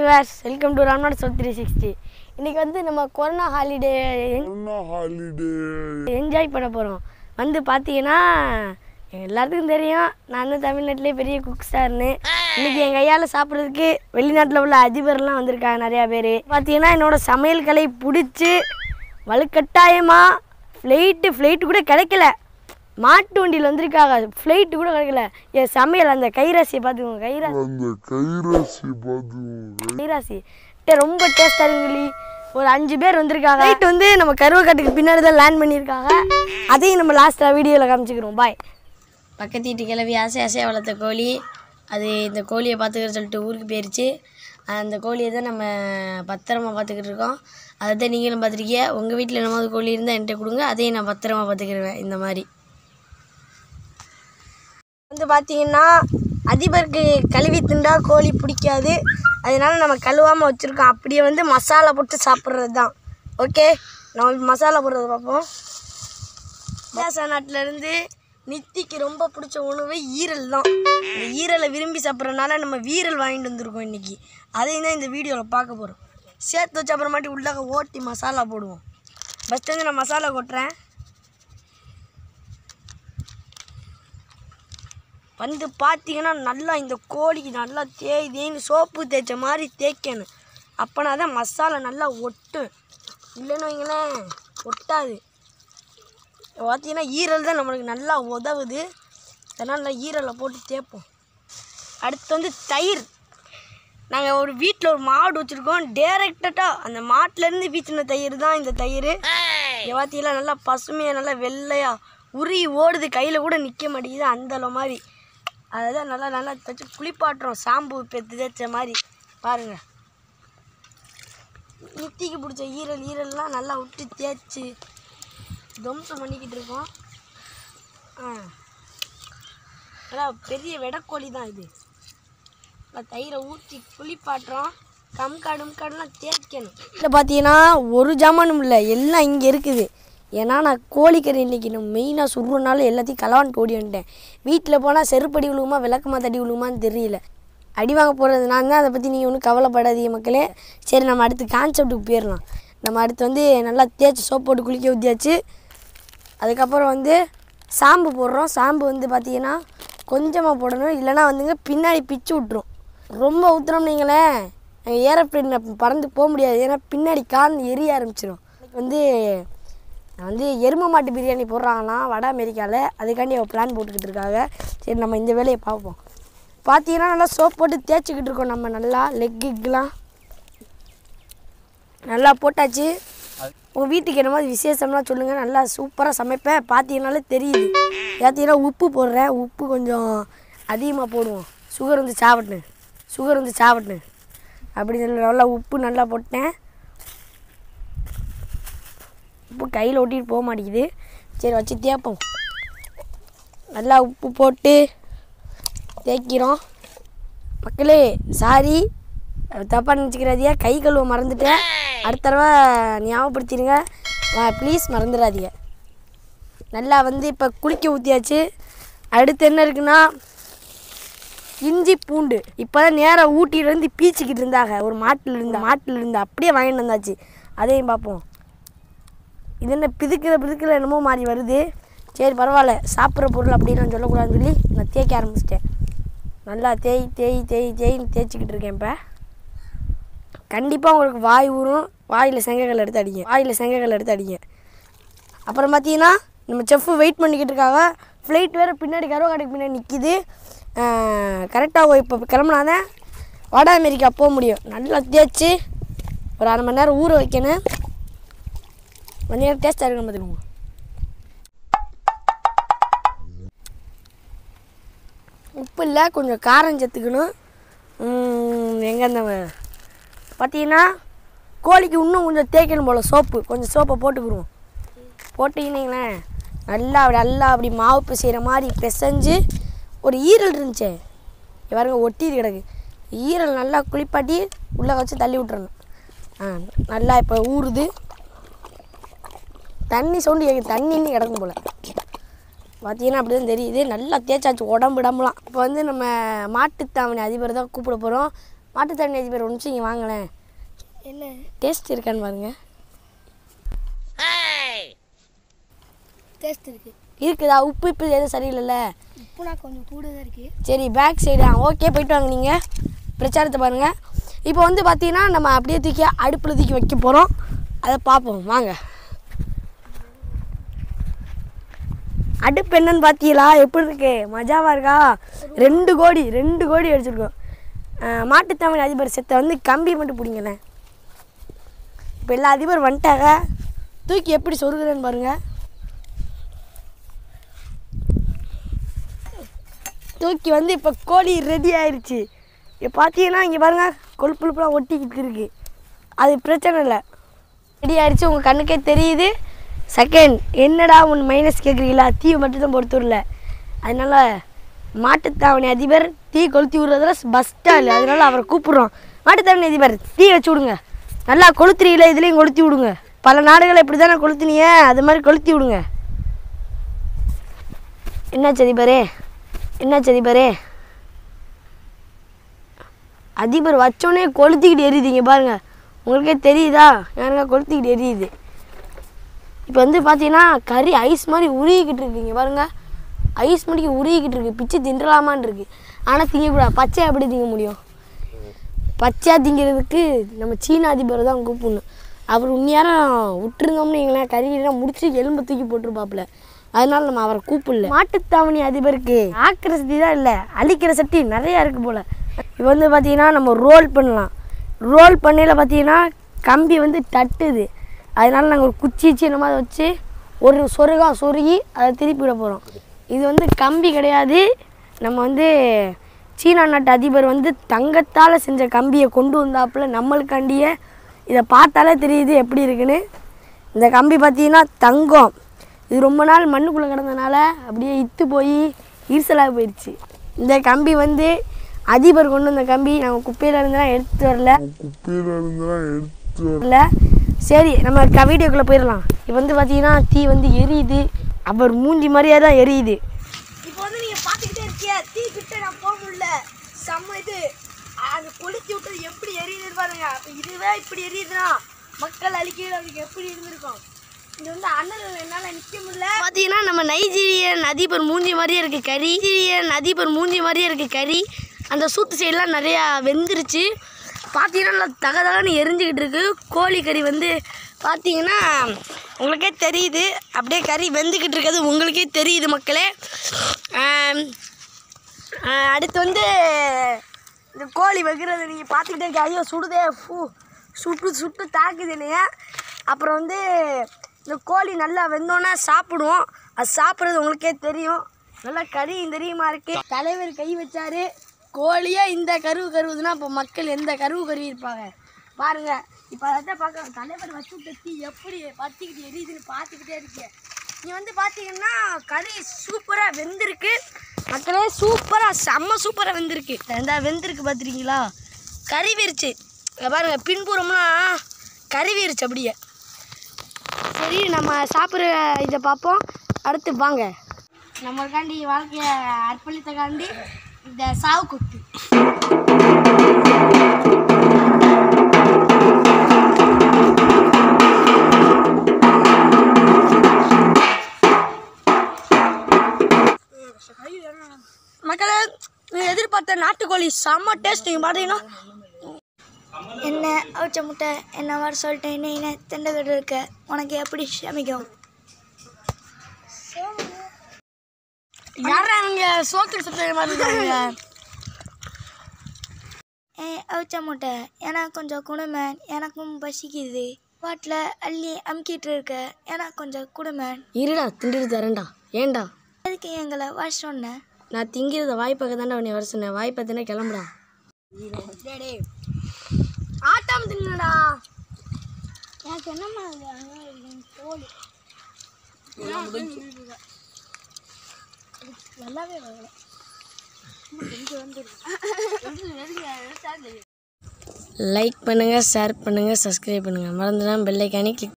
Vilas welcome to Ramnad சொல் three sixty இன்றைக்கி வந்து நம்ம கொரோனா ஹாலிடே holiday என்ஜாய் பண்ண போகிறோம் வந்து பார்த்தீங்கன்னா எங்க எல்லாத்துக்கும் தெரியும் நான் வந்து தமிழ்நாட்டிலே பெரிய குக் ஸ்டார்னு இன்றைக்கி எங்கள் கையால் சாப்பிட்றதுக்கு வெளிநாட்டில் உள்ள அதிபர்லாம் வந்திருக்காங்க நிறையா பேர் பார்த்தீங்கன்னா என்னோட சமையல் கலை பிடிச்சி வலுக்கட்டாயமாக ஃப்ளைட்டு ஃப்ளைட்டு கூட கிடைக்கல மாட்டு வண்டியில் வந்திருக்காங்க ஃப்ளைட்டு கூட கிடைக்கல என் சமையல் அந்த கைராசியை பார்த்துக்கோங்க கைராசி அந்த கைராசி பார்த்துக்கோங்க கைராசி டே ரொம்ப டேஸ்டாக இருக்குன்னு சொல்லி ஒரு அஞ்சு பேர் வந்திருக்காங்க நைட் வந்து நம்ம கருவக்காட்டுக்கு பின்னாடி தான் லேண்ட் பண்ணியிருக்காங்க அதையும் நம்ம லாஸ்ட்டாக வீடியோவில் காமிச்சிக்கிறோம் பாய் பக்கத்து வீட்டு கிளவி ஆசை ஆசையாக வளர்த்த கோழி அது இந்த கோழியை பார்த்துக்கிற சொல்லிட்டு ஊருக்கு போயிருச்சு அந்த கோழியை தான் நம்ம பத்திரமா பார்த்துக்கிட்டு இருக்கோம் அதை தான் நீங்களும் பார்த்துருக்கீங்க உங்கள் வீட்டில் என்னமாவது கோழி இருந்தால் என்கிட்ட கொடுங்க அதையும் நான் பத்திரமா பார்த்துக்கிருவேன் இந்த மாதிரி வந்து பார்த்தீங்கன்னா அதிபருக்கு கழுவி திண்டா கோழி பிடிக்காது அதனால நம்ம கழுவாமல் வச்சுருக்கோம் அப்படியே வந்து மசாலா போட்டு சாப்பிட்றது தான் ஓகே நம்ம மசாலா போடுறத பார்ப்போம் பேசா நாட்டிலேருந்து நித்திக்கு ரொம்ப பிடிச்ச உணவு ஈரல் தான் இந்த ஈரலை விரும்பி சாப்பிட்றதுனால நம்ம வீரல் வாங்கிட்டு வந்திருக்கோம் இன்றைக்கி அதையும் தான் இந்த வீடியோவில் பார்க்க போகிறோம் சேர்த்து வச்ச அப்புறமாட்டி உள்ளாக ஓட்டி மசாலா போடுவோம் ஃபஸ்ட்டு வந்து நான் மசாலா கொட்டுறேன் வந்து பார்த்தீங்கன்னா நல்லா இந்த கோழிக்கு நல்லா தேய் தேய்னு சோப்பு தேய்ச்ச மாதிரி தேய்க்கணும் அப்போனா தான் மசாலா நல்லா ஒட்டும் இல்லைன்னு வைங்களேன் ஒட்டாது பார்த்தீங்கன்னா ஈரல் தான் நம்மளுக்கு நல்லா உதவுது அதனால் நல்லா ஈரலை போட்டு தேய்ப்போம் அடுத்து வந்து தயிர் நாங்கள் ஒரு வீட்டில் ஒரு மாடு வச்சுருக்கோம் டேரெக்டட்டாக அந்த மாட்டிலேருந்து வீச்சின தயிர் தான் இந்த தயிர் இங்கே பார்த்தீங்கன்னா நல்லா பசுமையாக நல்லா வெள்ளையாக உரி ஓடுது கையில் கூட நிற்க மாட்டேங்குது அந்த அளவு மாதிரி அதை தான் நல்லா நல்லா தச்சு குளிப்பாட்டுறோம் சாம்பு பெற்று தேய்ச்ச மாதிரி பாருங்கள் நித்திக்கு பிடிச்ச ஈரல் ஈரல்லாம் நல்லா விட்டு தேய்ச்சி துவம்சம் பண்ணிக்கிட்டு இருக்கோம் ஆ நல்லா பெரிய வெடக்கோழி தான் இது நல்லா தயிரை ஊற்றி குளிப்பாட்டுறோம் கம்காடு முக்காடுலாம் தேய்க்கணும் இல்லை பார்த்தீங்கன்னா ஒரு ஜாமானும் இல்லை எல்லாம் இங்கே இருக்குது ஏன்னா நான் கோழிக்கறி இன்னைக்கு நம்ம மெயினாக சுடுறனால எல்லாத்தையும் களவான்ட்டு ஓடி வந்துட்டேன் வீட்டில் போனால் செருப்படி விழுவுமா விளக்கமா தடி விழுவுமான்னு தெரியல அடி வாங்க போகிறது நான் தான் அதை பற்றி நீங்கள் ஒன்றும் கவலைப்படாதீங்க மக்களே சரி நம்ம அடுத்து கான்செப்ட்டுக்கு போயிடலாம் நம்ம அடுத்து வந்து நல்லா தேய்ச்சி சோப் போட்டு குளிக்க ஊற்றியாச்சு அதுக்கப்புறம் வந்து சாம்பு போடுறோம் சாம்பு வந்து பார்த்தீங்கன்னா கொஞ்சமாக போடணும் இல்லைன்னா வந்துங்க பின்னாடி பிச்சு விட்ரும் ரொம்ப ஊற்றுறோம் நீங்களேன் ஏரோப்ளேனில் பறந்து போக முடியாது ஏன்னா பின்னாடி கான் எரிய ஆரம்பிச்சிடும் வந்து வந்து எரும மாட்டு பிரியாணி போடுறாங்களாம் வட அமெரிக்காவில் அதுக்காண்டி அவள் பிளான் போட்டுக்கிட்டு இருக்காங்க சரி நம்ம இந்த வேலையை பார்ப்போம் பார்த்தீங்கன்னா நல்லா சோப் போட்டு தேய்ச்சிக்கிட்டு இருக்கோம் நம்ம நல்லா லெக்குக்கெலாம் நல்லா போட்டாச்சு உங்கள் வீட்டுக்கு என்ன மாதிரி விசேஷம்லாம் சொல்லுங்கள் நல்லா சூப்பராக சமைப்பேன் பார்த்தீங்கனாலே தெரியுது பார்த்தீங்கன்னா உப்பு போடுறேன் உப்பு கொஞ்சம் அதிகமாக போடுவோம் சுகர் வந்து சாப்பிட்டு சுகர் வந்து சாப்பிட்டு அப்படி சொல்லி நல்லா உப்பு நல்லா போட்டேன் உப்பு கையில் ஒட்டிட்டு போக மாட்டேங்குது சரி வச்சு தேய்ப்போம் நல்லா உப்பு போட்டு தேய்க்கிறோம் மக்களே சாரி தப்பாக நினச்சிக்கிறாதீங்க கை கழுவ மறந்துட்டேன் அடுத்த தடவை ஞாபகப்படுத்திடுங்க ப்ளீஸ் மறந்துடாதீங்க நல்லா வந்து இப்போ குளிக்க ஊற்றியாச்சு அடுத்து என்ன இருக்குன்னா இஞ்சி பூண்டு இப்போ தான் நேராக ஊட்டியிலேருந்து பீச்சிக்கிட்டு இருந்தாங்க ஒரு மாட்டில் இருந்த மாட்டில் இருந்து அப்படியே வாங்கிட்டு வந்தாச்சு அதையும் பார்ப்போம் இது என்ன பிதுக்கிற பிதுக்கிற என்னமோ மாதிரி வருது சரி பரவாயில்ல சாப்பிட்ற பொருள் அப்படின்னு நான் சொல்லக்கூடாதுன்னு சொல்லி நான் தேய்க்க ஆரம்பிச்சிட்டேன் நல்லா தேய் தேய் தேய் தேய்ன்னு தேய்ச்சிக்கிட்டு இருக்கேன் இப்போ கண்டிப்பாக உங்களுக்கு வாய் ஊறும் வாயில் செங்கல் எடுத்து அடிங்க வாயில் செங்கல் எடுத்து அடிங்க அப்புறம் பார்த்தீங்கன்னா நம்ம செஃப்பு வெயிட் பண்ணிக்கிட்டு இருக்காங்க ஃப்ளைட் வேறு பின்னாடி கருவாக்கடைக்கு பின்னாடி நிற்கிது கரெக்டாக இப்போ கிளம்புனாதான் வட அமெரிக்கா போக முடியும் நல்லா தேய்ச்சி ஒரு அரை மணி நேரம் ஊற வைக்கணும் கொஞ்சம் நேரம் டேஸ்ட்டாக இருக்கணும் பார்த்துக்கோங்க உப்பு இல்லை கொஞ்சம் காரம் சேர்த்துக்கணும் எங்கே அந்த பார்த்தீங்கன்னா கோழிக்கு இன்னும் கொஞ்சம் தேய்க்கணும் போல் சோப்பு கொஞ்சம் சோப்பை போட்டுக்கிடுவோம் போட்டிங்கன்னீங்களேன் நல்லா அப்படி நல்லா அப்படி மாவு பிசைகிற மாதிரி பிசைஞ்சு ஒரு ஈரல் இருந்துச்சே இங்க பாருங்க ஒட்டிட்டு கிடக்கு ஈரல் நல்லா குளிப்பாட்டி உள்ளே வச்சு தள்ளி விட்டுறணும் ஆ நல்லா இப்போ ஊறுது தண்ணி சவுண்டு கேட்குது தண்ணின்னு கிடக்கும் போல் பார்த்தீங்கன்னா அப்படி தான் தெரியுது நல்லா தேய்ச்சாச்சு உடம்பு இடம்புலாம் இப்போ வந்து நம்ம மாட்டுத்தாவணி அதிபர் தான் கூப்பிட போகிறோம் மாட்டுத்தாவணி அதிபர் ஒரு நிமிஷம் இங்கே வாங்களேன் என்ன டேஸ்ட் இருக்கான்னு பாருங்க டேஸ்ட் இருக்கு இருக்குதா உப்பு இப்போ எதுவும் சரியில்லைல்ல உப்பு நான் கொஞ்சம் கூட தான் இருக்கு சரி பேக் சைடு ஓகே போயிட்டு வாங்க நீங்கள் பிரச்சாரத்தை பாருங்கள் இப்போ வந்து பார்த்தீங்கன்னா நம்ம அப்படியே தூக்கி அடுப்பில் தூக்கி வைக்க போகிறோம் அதை பார்ப்போம் வாங்க அடுப்பு என்னன்னு பார்த்தீங்களா எப்படி இருக்கு மஜாவாக இருக்கா ரெண்டு கோடி ரெண்டு கோடி அடிச்சிருக்கோம் அஹ் மாட்டுத்தமிழ் அதிபர் செத்தை வந்து கம்பி மட்டும் பிடிங்களேன் இப்போ எல்லா அதிபர் வந்துட்டாங்க தூக்கி எப்படி சொருகிறேன்னு பாருங்கள் தூக்கி வந்து இப்போ கோழி ரெடி ஆயிடுச்சு இப்போ பார்த்தீங்கன்னா இங்கே பாருங்க கொழுப்பு கொழுப்புலாம் ஒட்டிக்கிட்டு இருக்கு அது பிரச்சனை இல்லை ரெடி ஆயிடுச்சு உங்கள் கண்ணுக்கே தெரியுது செகண்ட் என்னடா ஒன்று மைனஸ் கேட்குறீங்களா தீ மட்டும் தான் பொறுத்தூரில் அதனால மாட்டுத்தாவணி அதிபர் தீ கொளுத்தி விடுறதுல பஸ் ஸ்டால் அதனால அவரை கூப்பிடுறோம் மாட்டுத்தாவணி அதிபர் தீ வச்சு விடுங்க நல்லா கொளுத்துறீங்களே இதுலேயும் கொளுத்தி விடுங்க பல நாடுகளை இப்படி தானே கொளுத்துனீங்க அது மாதிரி கொளுத்தி விடுங்க என்னாச்சு அதிபரே என்னாச்சு அதிபரே அதிபர் வச்சோடனே கொளுத்திக்கிட்டு எரியுதுங்க பாருங்க உங்களுக்கே தெரியுதா ஏங்க கொளுத்திக்கிட்டு எரியுது இப்போ வந்து பார்த்தீங்கன்னா கறி ஐஸ் மாதிரி உருகிக்கிட்டு இருக்குங்க பாருங்க ஐஸ் மாதிரி உருகிக்கிட்டு இருக்கு பிச்சு தின்றலாமான்னு இருக்கு ஆனால் திங்கக்கூடாது பச்சையாக எப்படி திங்க முடியும் பச்சையாக திங்கிறதுக்கு நம்ம சீன அதிபரை தான் கூப்பிடணும் அவர் உண்மையாரம் விட்டுருந்தோம்னு வைங்களேன் கறியெல்லாம் முடிச்சு எலும்பு தூக்கி போட்டுருப்பாப்புல அதனால நம்ம அவரை கூப்பிடல மாட்டுத்தாவணி அதிபருக்கு ஆக்கிற சக்தி தான் இல்லை அழிக்கிற சக்தி நிறையா இருக்குது போல் இப்போ வந்து பார்த்தீங்கன்னா நம்ம ரோல் பண்ணலாம் ரோல் பண்ணையில் பார்த்தீங்கன்னா கம்பி வந்து தட்டுது அதனால நாங்கள் ஒரு குச்சி வச்சு இந்த மாதிரி வச்சு ஒரு சொருகா சொருகி அதை திருப்பி விட போகிறோம் இது வந்து கம்பி கிடையாது நம்ம வந்து சீனா நாட்டு அதிபர் வந்து தங்கத்தால் செஞ்ச கம்பியை கொண்டு வந்தாப்புல நம்மளுக்காண்டியே இதை பார்த்தாலே தெரியுது எப்படி இருக்குன்னு இந்த கம்பி பார்த்தீங்கன்னா தங்கம் இது ரொம்ப நாள் மண்ணுக்குள்ளே கிடந்தனால அப்படியே இத்து போய் ஈர்சலாக போயிடுச்சு இந்த கம்பி வந்து அதிபர் கொண்டு வந்த கம்பி நாங்கள் குப்பையில் இருந்தெல்லாம் எடுத்து வரல குப்பையில இருந்தெல்லாம் எடுத்து வர இல்லை சரி நம்ம க வீடியோக்குள்ளே போயிடலாம் இப்போ வந்து பார்த்தீங்கன்னா தீ வந்து எரியுது அவர் மூஞ்சி மாதிரியே தான் எரியுது இப்போ வந்து நீங்க பாத்துக்கிட்டே இருக்கிய தீ கிட்ட நான் போக முடியல செம்ம இது அது கொளுத்தி விட்டது எப்படி எரியுதுன்னு பாருங்க அப்ப இதுவே இப்படி எரியுதுன்னா மக்கள் அழிக்கிறது அதுக்கு எப்படி இருந்திருக்கும் இது வந்து அண்ணல் என்னால நிக்க முடியல பார்த்தீங்கன்னா நம்ம நைஜீரியன் அதிபர் மூஞ்சி மாதிரியே இருக்குது கறி நைஜீரியன் அதிபர் மூஞ்சி மாதிரியே இருக்குது கறி அந்த சூத்து சைடெலாம் நிறையா வெந்துருச்சு பார்த்தீங்கன்னா நல்லா தகதகன்னு எரிஞ்சுக்கிட்டு இருக்கு கோழி கறி வந்து பார்த்தீங்கன்னா உங்களுக்கே தெரியுது அப்படியே கறி வெந்துக்கிட்டு இருக்கிறது உங்களுக்கே தெரியுது மக்களே ஆம், ஆ, அடுத்து வந்து இந்த கோழி வைக்கிறது நீங்கள் பார்த்துக்கிட்டே இருக்க ஐயோ சுடுதே ஃபூ சுட்டு சுட்டு தாக்குது இல்லையா அப்புறம் வந்து இந்த கோழி நல்லா வெந்தோன்னே சாப்பிடுவோம் அது சாப்பிட்றது உங்களுக்கே தெரியும் நல்லா கறி தெரியுமா இருக்கு தலைவர் கை வச்சாரு கோழியே இந்த கருவு கருவுதுன்னா இப்போ மக்கள் எந்த கருவு கருவி இருப்பாங்க பாருங்க இப்போ அதை பார்க்க தலைவர் வச்சு தட்டி எப்படி பத்திக்கிட்டு எரியுதுன்னு பார்த்துக்கிட்டே இருக்கேன் நீ வந்து பார்த்தீங்கன்னா கறி சூப்பராக வெந்திருக்கு மக்களே சூப்பராக செம்ம சூப்பராக வெந்திருக்கு இந்த வெந்திருக்கு பார்த்துருக்கீங்களா கறி விரிச்சு இங்க பாருங்க பின்புறம்லாம் கறி விரிச்சு அப்படியே சரி நம்ம சாப்பிட்ற இதை பார்ப்போம் அடுத்து வாங்க நம்மளுக்காண்டி வாழ்க்கையை அர்ப்பணித்தக்காண்டி இந்த சாவு குத்து மக்களே நீங்க எதிர்பார்த்த நாட்டுக்கோழி செம்ம டேஸ்ட் நீங்கள் பார்த்தீங்கன்னா என்ன அவிச்ச முட்டை என்ன மாதிரி சொல்லிட்டேன் என்ன என்ன திண்டகிட்டு இருக்க உனக்கு எப்படி சமைக்கும் யாரா அவங்க சோக்கில் சுத்த மாதிரி இருக்காங்க ஏ அவிச்ச முட்டை எனக்கு கொஞ்சம் குடுமேன் எனக்கும் பசிக்குது வாட்டில் அள்ளி அமுக்கிட்டு இருக்க எனக்கு கொஞ்சம் குடுமேன் இருடா திண்டுட்டு தரேன்டா ஏன்டா எதுக்கு எங்களை வர சொன்ன நான் திங்கிறத வாய்ப்பாக்க தாண்டா உன்னை வர சொன்னேன் வாய்ப்பை தானே கிளம்புடா ஆட்டம் தின்னடா எனக்கு என்னம்மா தோல் நல்லாவே வரல லைக் பண்ணுங்கள் ஷேர் பண்ணுங்கள் சப்ஸ்கிரைப் பண்ணுங்கள் மறந்துடாம பெல்லைக்கானே கிளிக்